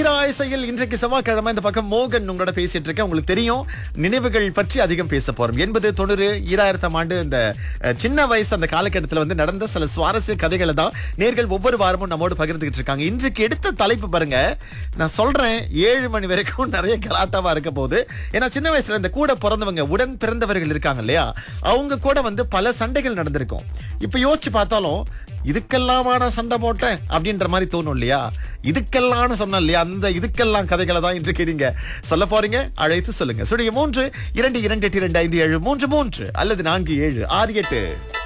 தீராயசையில் இன்றைக்கு செவ்வாய்க்கிழமை இந்த பக்கம் மோகன் உங்களோட பேசிட்டு இருக்கேன் உங்களுக்கு தெரியும் நினைவுகள் பற்றி அதிகம் பேச போறோம் எண்பது தொண்ணூறு ஈராயிரத்தாம் ஆண்டு இந்த அஹ், சின்ன வயசு அந்த காலகட்டத்தில் வந்து நடந்த சில சுவாரஸ்ய கதைகளை தான் நேர்கள் ஒவ்வொரு வாரமும் நம்மோடு பகிர்ந்துகிட்டு இருக்காங்க இன்றைக்கு எடுத்த தலைப்பு பாருங்க நான் சொல்றேன் ஏழு மணி வரைக்கும் நிறைய கலாட்டாவா இருக்க போகுது ஏன்னா சின்ன வயசுல இந்த கூட பிறந்தவங்க உடன் பிறந்தவர்கள் இருக்காங்க இல்லையா அவங்க கூட வந்து பல சண்டைகள் நடந்திருக்கும் இப்ப யோசிச்சு பார்த்தாலும் இதுக்கெல்லாமா நான் சண்டை போட்டேன் அப்படின்ற மாதிரி தோணும் இல்லையா இதுக்கெல்லாம் சொன்னேன் இல்லையா அந்த இதுக்கெல்லாம் கதைகளை தான் இன்றைக்கு நீங்க சொல்ல போறீங்க அழைத்து சொல்லுங்க சுடிய மூன்று இரண்டு இரண்டு எட்டு இரண்டு ஐந்து ஏழு மூன்று மூன்று அல்லது நான்கு ஏழு ஆறு எட்டு